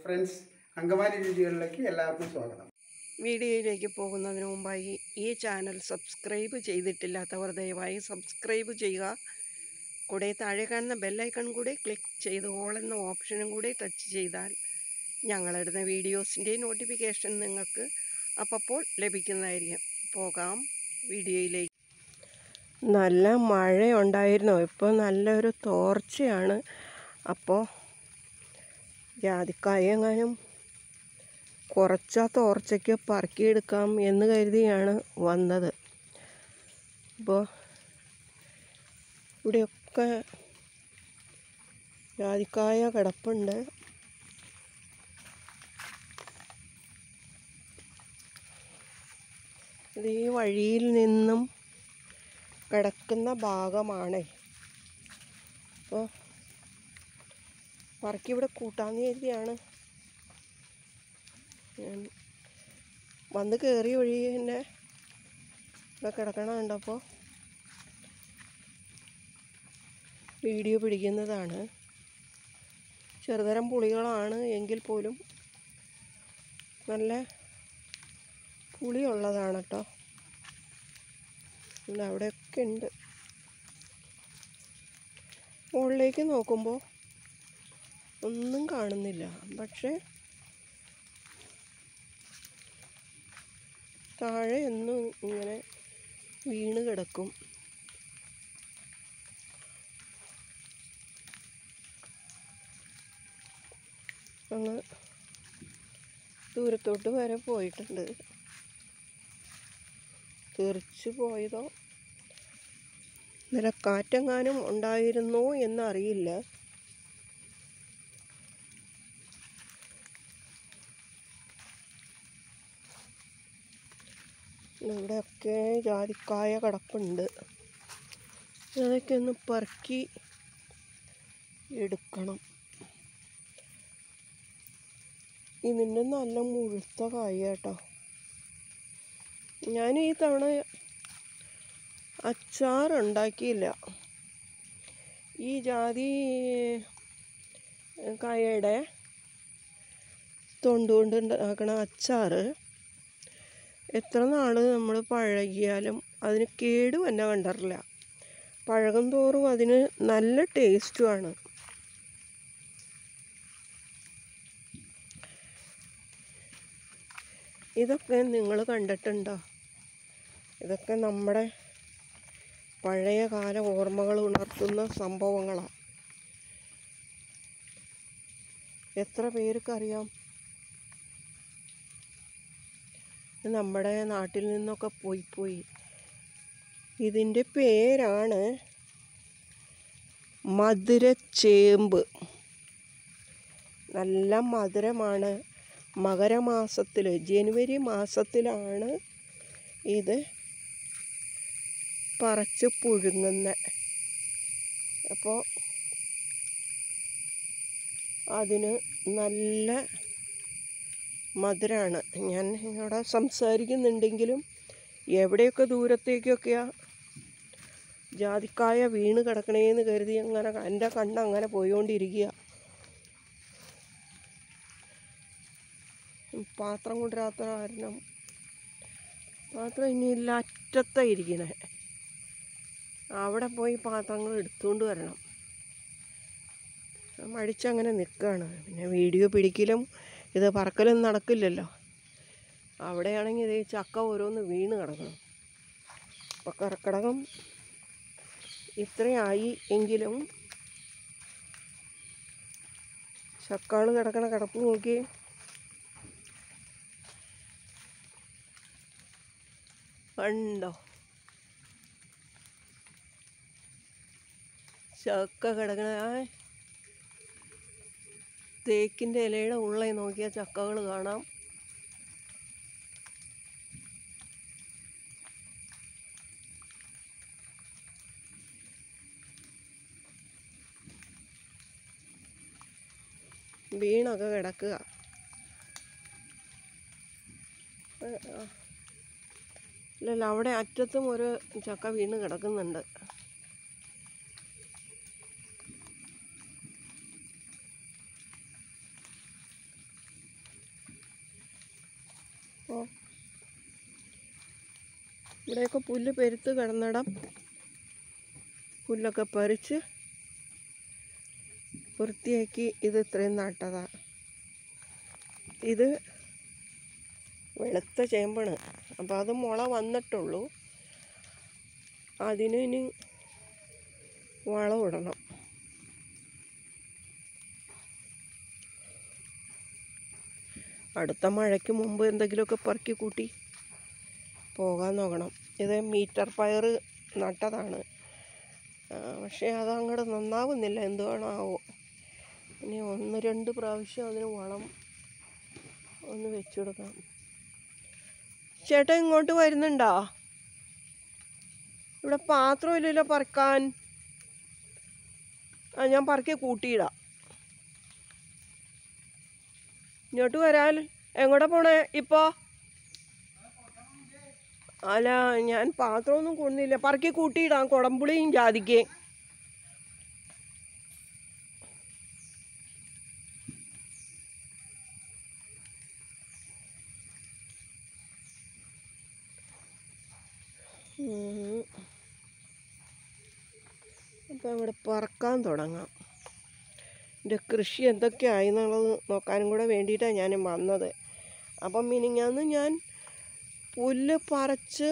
Friends Angamaly രുചികളിലേക്ക് എല്ലാവർക്കും സ്വാഗതം വീഡിയോയിലേക്ക് പോകുന്നതിന് മുമ്പായി ഈ ചാനൽ സബ്സ്ക്രൈബ് ചെയ്തിട്ടില്ലാത്തവർ ദയവായി സബ്സ്ക്രൈബ് ചെയ്യുക കൂടെ താഴെ കാണുന്ന ബെല്ലൈക്കൺ കൂടി ക്ലിക്ക് ചെയ്ത് ഓൾ എന്ന ഓപ്ഷനും കൂടി ടച്ച് ചെയ്താൽ ഞങ്ങളിടുന്ന വീഡിയോസിൻ്റെ നോട്ടിഫിക്കേഷൻ നിങ്ങൾക്ക് അപ്പോൾ ലഭിക്കുന്നതായിരിക്കും പോകാം വീഡിയോയിലേക്ക് നല്ല മഴയുണ്ടായിരുന്നു ഇപ്പോൾ നല്ലൊരു തോർച്ചയാണ് അപ്പോൾ ജാതിക്കായ എങ്ങാനും കുറച്ച തോർച്ചയ്ക്ക് പറക്കിയെടുക്കാം എന്ന് കരുതിയാണ് വന്നത് അപ്പോൾ ഇവിടെയൊക്കെ ജാതിക്കായ കിടപ്പുണ്ട് ഇത് ഈ വഴിയിൽ നിന്നും കിടക്കുന്ന ഭാഗമാണ് അപ്പോൾ പറക്കി ഇവിടെ കൂട്ടാന്ന് കരുതിയാണ് ഞാൻ വന്ന് കയറിയ വഴി തന്നെ ഇവിടെ കിടക്കണ കണ്ടപ്പോൾ വീഡിയോ പിടിക്കുന്നതാണ് ചെറുതരം പുളികളാണ് എങ്കിൽ പോലും നല്ല പുളിയുള്ളതാണ് കേട്ടോ ഇവിടെ അവിടെയൊക്കെ ഉണ്ട് മുകളിലേക്ക് നോക്കുമ്പോൾ ഒന്നും കാണുന്നില്ല പക്ഷേ താഴെ എന്നും ഇങ്ങനെ വീണ് കിടക്കും അങ്ങ് ദൂരത്തോട്ട് വരെ പോയിട്ടുണ്ട് തെറിച്ചു പോയതോ ഇന്നലെ കാറ്റെങ്ങാനും ഉണ്ടായിരുന്നോ എന്നറിയില്ല ഇവിടെയൊക്കെ ജാതിക്കായ കിടപ്പുണ്ട് അതൊക്കെ ഒന്ന് പെറുക്കി എടുക്കണം ഇതിൻ്റെ നല്ല മുഴുത്ത കായ കേട്ടോ ഞാൻ ഈ തവണ അച്ചാർ ഉണ്ടാക്കിയില്ല ഈ ജാതി കായയുടെ തൊണ്ട് കൊണ്ട് ഉണ്ടാക്കണ അച്ചാർ എത്ര നാൾ നമ്മൾ പഴകിയാലും അതിന് കേട് തന്നെ കണ്ടറില്ല പഴകും തോറും അതിന് നല്ല ടേസ്റ്റുമാണ് ഇതൊക്കെ നിങ്ങൾ കണ്ടിട്ടുണ്ടോ ഇതൊക്കെ നമ്മുടെ പഴയ കാല ഓർമ്മകൾ ഉണർത്തുന്ന സംഭവങ്ങളാണ് എത്ര പേർക്കറിയാം നമ്മുടെ നാട്ടിൽ നിന്നൊക്കെ പോയി പോയി ഇതിൻ്റെ പേരാണ് മധുരച്ചേമ്പ് നല്ല മധുരമാണ് മകരമാസത്തിൽ ജനുവരി മാസത്തിലാണ് ഇത് പറിച്ച് പുഴുങ്ങുന്ന അപ്പോൾ അതിന് നല്ല മധുരമാണ് ഞാൻ ഇവിടെ സംസാരിക്കുന്നുണ്ടെങ്കിലും എവിടെയൊക്കെ ദൂരത്തേക്കൊക്കെയാ ജാതിക്കായ വീണ് കിടക്കണേന്ന് കരുതി അങ്ങനെ എൻ്റെ കണ്ണ് അങ്ങനെ പോയിക്കൊണ്ടിരിക്കുക പാത്രം കൊണ്ടുവരാത്ത കാരണം പാത്രം ഇനിയില്ല അറ്റത്താണ് ഇരിക്കണേ അവിടെ പോയി പാത്രങ്ങൾ എടുത്തുകൊണ്ട് വരണം മടിച്ചങ്ങനെ നിൽക്കുകയാണ് പിന്നെ വീഡിയോ പിടിക്കലും ഇത് പറക്കലും നടക്കില്ലല്ലോ അവിടെയാണെങ്കിൽ ഇത് ചക്ക ഓരോന്ന് വീണ് കിടക്കണം അപ്പോൾ കർക്കിടകം ഇത്രയായി എങ്കിലും ചക്കാൾ കിടക്കണ കിടപ്പ് നോക്കി കണ്ടോ ചക്ക കിടക്കണ ആ തേക്കിൻ്റെ ഇലയുടെ ഉള്ളിൽ നോക്കിയാൽ ചക്കകൾ കാണാം വീണൊക്കെ കിടക്കുക ഇല്ലല്ല അവിടെ അറ്റത്തും ഒരു ചക്ക വീണ് കിടക്കുന്നുണ്ട് ഇവിടെയൊക്കെ പുല്ല് പെരുത്ത് കിടന്നിടം പുല്ലൊക്കെ പറിച്ച് വൃത്തിയാക്കി ഇത് ഇത്രയും നട്ടതാ ഇത് വെളുത്ത ചേമ്പാണ് അപ്പോൾ അത് മുള വന്നിട്ടുള്ളൂ അതിന് ഇനി വളം ഇടണം അടുത്ത മഴയ്ക്ക് മുമ്പ് എന്തെങ്കിലുമൊക്കെ പറക്കി കൂട്ടി പോകാൻ നോക്കണം ഇത് മീറ്റർ പയർ നട്ടതാണ് ആ, പക്ഷേ അത് അങ്ങോട്ട് നന്നാവുന്നില്ല എന്തുവാണാവോ ഇനി ഒന്ന് രണ്ട് പ്രാവശ്യം അതിന് വളം ഒന്ന് വെച്ചു കൊടുക്കാം ചേട്ടൻ ഇങ്ങോട്ട് വരുന്നുണ്ടോ ഇവിടെ പാത്രമില്ലല്ലോ പറക്കാൻ ആ ഞാൻ പറക്കി കൂട്ടിയിടാം ഇങ്ങോട്ട് വരാൻ എങ്ങോട്ടാ പോണേ ഇപ്പോ അല്ല ഞാൻ പാത്രമൊന്നും കൊണ്ടില്ല പറക്കി കൂട്ടിയിടാം കുടംപുളിയും ജാതിക്കയും ഉം. അപ്പം ഇവിടെ പറക്കാൻ തുടങ്ങാം എൻ്റെ കൃഷി എന്തൊക്കെയായി എന്നുള്ളത് നോക്കാനും കൂടെ വേണ്ടിയിട്ടാണ് ഞാൻ വന്നത് അപ്പം മിനിങ്ങാന്ന് ഞാൻ പുല്ല് പറിച്ച്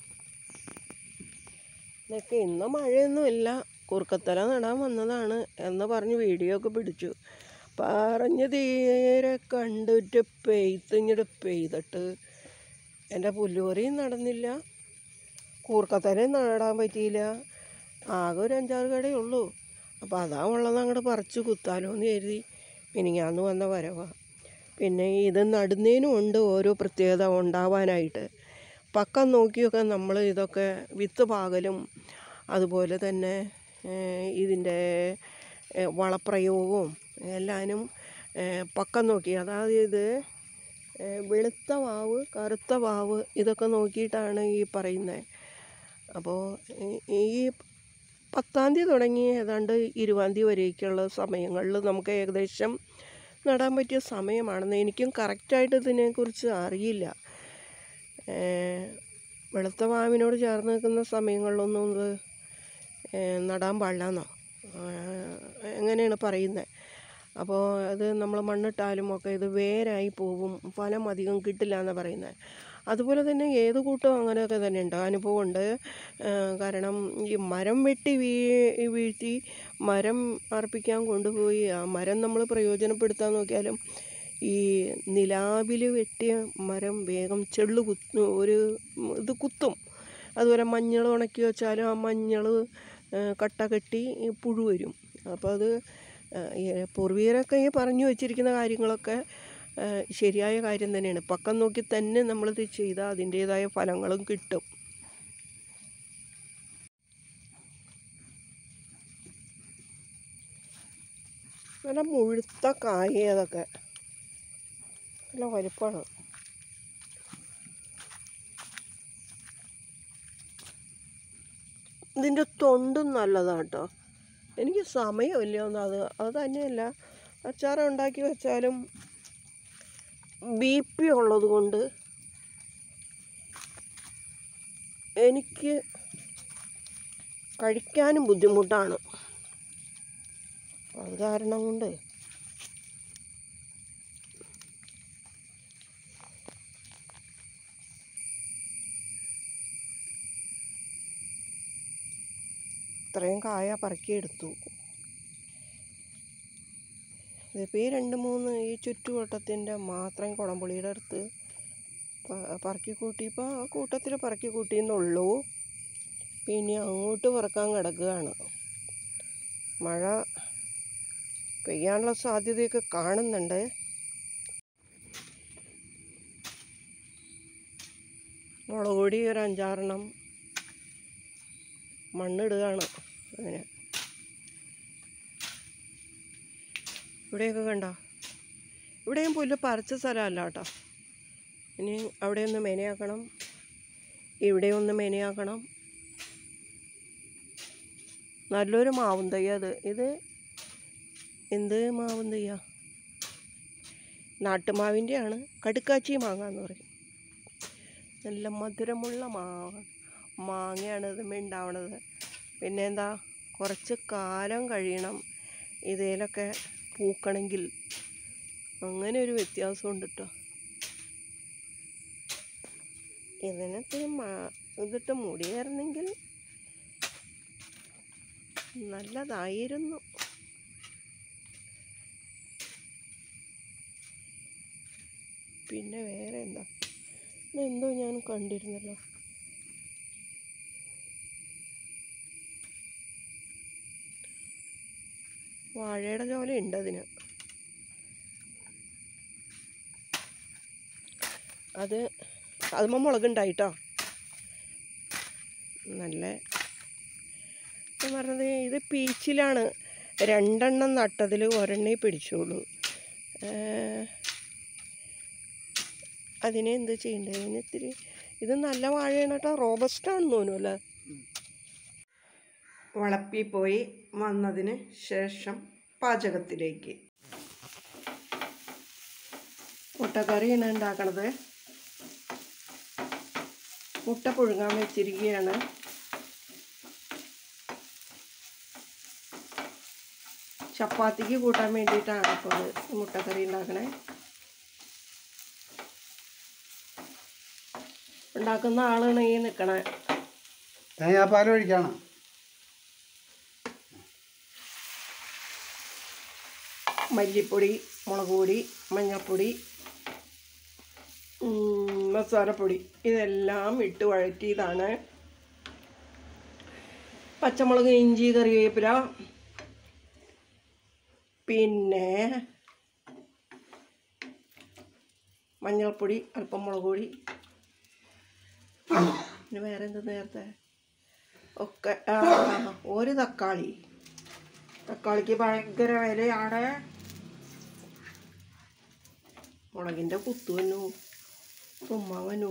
ഇതൊക്കെ ഇന്ന് മഴയൊന്നുമില്ല കുറുക്കത്തല നടാൻ വന്നതാണ് എന്ന് പറഞ്ഞ് വീഡിയോ ഒക്കെ പിടിച്ചു പറഞ്ഞ് തീരെ കണ്ടിട്ട് പെയ്ത്തിങ്ങിട്ട് പെയ്തിട്ട് എൻ്റെ പുല്ലുപറിയും നടന്നില്ല കൂർക്കത്തലയും നടാൻ പറ്റിയില്ല ആകെ ഒരു അഞ്ചാറ് കടയേ ഉള്ളൂ അപ്പോൾ അതാ ഉള്ളത് അങ്ങോട്ട് പറിച്ച് കുത്താലോ എന്ന് കരുതി മിനിങ്ങാന്ന് വന്ന വരവാ പിന്നെ ഇത് നടുന്നതിനും ഉണ്ട് ഓരോ പ്രത്യേകത ഉണ്ടാവാനായിട്ട് പക്കം നോക്കിയൊക്കെ നമ്മൾ ഇതൊക്കെ വിത്ത് പാകലും അതുപോലെ തന്നെ ഏഹ്, ഇതിൻ്റെ ഏഹ്, വളപ്രയോഗവും എല്ലാനും ഏഹ്, പക്കം നോക്കി അതായത് ഇത് ഏഹ്, വെളുത്ത വാവ് കറുത്ത വാവ് ഇതൊക്കെ നോക്കിയിട്ടാണ് ഈ പറയുന്നത് അപ്പോൾ ഈ- ഈ പത്താം തീയതി തുടങ്ങി ഏതാണ്ട് ഇരുപതാം തീയതി വരേക്കുള്ള സമയങ്ങളിൽ നമുക്ക് ഏകദേശം നടാൻ പറ്റിയ സമയമാണെന്ന് എനിക്കും കറക്റ്റായിട്ട് ഇതിനെക്കുറിച്ച് അറിയില്ല ഏഹ് വെളുത്ത മാവിനോട് ചേർന്ന് നിൽക്കുന്ന സമയങ്ങളിലൊന്നും ഇത് ഏഹ് നടാൻ പാടില്ലെന്നോ എങ്ങനെയാണ് പറയുന്നത് അപ്പോൾ അത് നമ്മൾ മണ്ണിട്ടാലും ഒക്കെ ഇത് വേരായി പോവും ഫലം അധികം കിട്ടില്ല എന്നാണ് പറയുന്നത് അതുപോലെ തന്നെ ഏത് കൂട്ടവും അങ്ങനെയൊക്കെ തന്നെ ഉണ്ട് അനുഭവമുണ്ട് ഏഹ് കാരണം ഈ മരം വെട്ടി വീ വീഴ്ത്തി മരം അർപ്പിക്കാൻ കൊണ്ടുപോയി ആ മരം നമ്മൾ പ്രയോജനപ്പെടുത്താൻ നോക്കിയാലും ഈ നിലാവിൽ വെട്ടിയ മരം വേഗം ചെള്ളു കുത്തു ഒരു ഇത് കുത്തും അതുപോലെ മഞ്ഞൾ ഉണക്കി വെച്ചാലും ആ മഞ്ഞൾ കട്ട കെട്ടി ഈ പുഴു വരും അപ്പോൾ അത് ഏഹ്, ഈ പൂർവികരൊക്കെ ഈ പറഞ്ഞു വെച്ചിരിക്കുന്ന കാര്യങ്ങളൊക്കെ ഏഹ്, ശരിയായ കാര്യം തന്നെയാണ് പക്കം നോക്കി തന്നെ നമ്മളിത് ചെയ്താൽ അതിൻ്റേതായ ഫലങ്ങളും കിട്ടും നല്ല മുഴുത്ത കായ അതൊക്കെ നല്ല വലിപ്പമാണ് ഇതിൻ്റെ തൊണ്ടും നല്ലതാണ് കേട്ടോ എനിക്ക് സമയമില്ല ഒന്നും അത് അത് തന്നെയല്ല അച്ചാർ ഉണ്ടാക്കി വെച്ചാലും ബി പി ഉള്ളത് കൊണ്ട് എനിക്ക് കഴിക്കാനും ബുദ്ധിമുട്ടാണ് അത് കാരണം കൊണ്ട് ഇത്രയും കായ പറക്കിയെടുത്തു ഇതിപ്പോൾ ഈ രണ്ട് മൂന്ന് ഈ ചുറ്റുവട്ടത്തിൻ്റെ മാത്രം കുടംപുളിയുടെ അടുത്ത് പ- പറക്കി കൂട്ടിയപ്പോൾ ആ കൂട്ടത്തിൽ പറക്കി കൂട്ടിയെന്നുള്ളൂ പിന്നെ അങ്ങോട്ട് പറക്കാൻ കിടക്കുകയാണ് മഴ പെയ്യാനുള്ള സാധ്യതയൊക്കെ കാണുന്നുണ്ട് മുളക് പൊടി ഒരു അഞ്ചാറെണ്ണം മണ്ണിടുകയാണ് അങ്ങനെ ഇവിടെയൊക്കെ കണ്ടോ ഇവിടെയും പുല്ല് പറിച്ച സ്ഥലമല്ല കേട്ടോ ഇനി അവിടെ ഒന്ന് മെനയാക്കണം ഇവിടെ ഒന്ന് മെനയാക്കണം നല്ലൊരു മാവും തയ്യ അത് ഇത് എന്ത് മാവും തയ്യ നാട്ടുമാവിൻ്റെയാണ് കടുക്കാച്ചി മാങ്ങ എന്ന് പറയും നല്ല മധുരമുള്ള മാ മാങ്ങയാണ് ഇതുമ്മേ ഉണ്ടാവണത് പിന്നെ എന്താ കുറച്ച് കാലം കഴിയണം ഇതിലൊക്കെ പൂക്കണമെങ്കിൽ അങ്ങനെ ഒരു വ്യത്യാസമുണ്ട് കേട്ടോ ഇതിനകത്ത് മാ ഇതിട്ട് മുടിയായിരുന്നെങ്കിൽ നല്ലതായിരുന്നു പിന്നെ വേറെ എന്താ എന്തോ ഞാൻ കണ്ടിരുന്നല്ലോ വാഴയുടെ ചോല ഉണ്ട് അതിന് അത് അതുമ്പോൾ മുളകുണ്ടായിട്ടോ നല്ല ഞാൻ പറഞ്ഞത് ഇത് പീച്ചിലാണ് രണ്ടെണ്ണം നട്ടതിൽ ഒരെണ്ണേ പിടിച്ചോളൂ ഏഹ് അതിനെ എന്ത് ചെയ്യണ്ടേ അതിന് ഇത്തിരി ഇത് നല്ല വാഴയാണ് കേട്ടോ റോബസ്റ്റാണെന്ന് തോന്നുന്നു അല്ലേ വളപ്പിൽ പോയി വന്നതിന് ശേഷം പാചകത്തിലേക്ക് മുട്ടക്കറിയാണ് ഉണ്ടാക്കണത് മുട്ട പുഴുങ്ങാൻ വെച്ചിരിക്കുകയാണ് ചപ്പാത്തിക്ക് കൂട്ടാൻ വേണ്ടിയിട്ടാണ് ഇപ്പോൾ ഇത് മുട്ടക്കറി ഉണ്ടാക്കണേ ഉണ്ടാക്കുന്ന ആളാണ് ഈ നിൽക്കണേ തേങ്ങാപ്പാൽ ഒഴിക്കണം മല്ലിപ്പൊടി മുളക് പൊടി മഞ്ഞൾപ്പൊടി ഉം, മസാലപ്പൊടി ഇതെല്ലാം ഇട്ട് വഴറ്റിയതാണ് പച്ചമുളക് ഇഞ്ചി കറിവേപ്പില പിന്നെ മഞ്ഞൾപ്പൊടി അല്പം മുളക് പൊടി പിന്നെ വേറെ എന്താ നേരത്തെ ഒക്കെ ആ ഒരു തക്കാളി തക്കാളിക്ക് ഭയങ്കര വിലയാണ് മുളകിൻ്റെ കുത്തുവനു തുമ്മവനു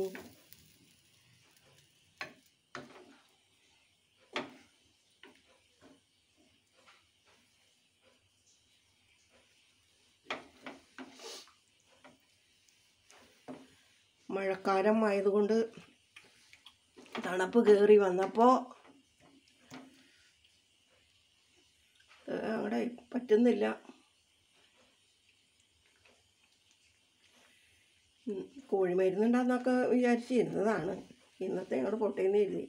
മഴക്കാലം ആയതുകൊണ്ട് തണുപ്പ് കയറി വന്നപ്പോൾ അവിടെ പറ്റുന്നില്ല ഉം, കോഴിമരുന്നുണ്ടാന്നൊക്കെ വിചാരിച്ചിരുന്നതാണ് ഇന്നത്തെ ഞങ്ങൾ പൊട്ടേന്ന് എഴുതി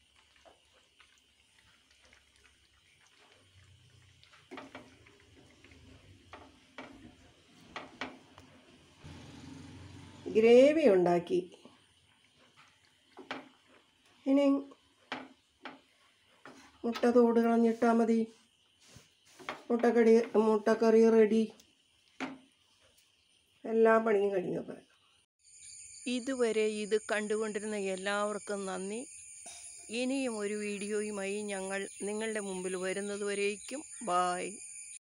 ഗ്രേവി ഉണ്ടാക്കി ഇനി മുട്ട തോട് കളഞ്ഞിട്ടാൽ മതി മുട്ടക്കടി മുട്ടക്കറി റെഡി എല്ലാ പണിയും കഴിഞ്ഞപ്പോൾ ഇതുവരെ ഇത് കണ്ടുകൊണ്ടിരുന്ന എല്ലാവർക്കും നന്ദി ഇനിയും ഒരു വീഡിയോയുമായി ഞങ്ങൾ നിങ്ങളുടെ മുമ്പിൽ വരുന്നതുവരേക്കും ബായ്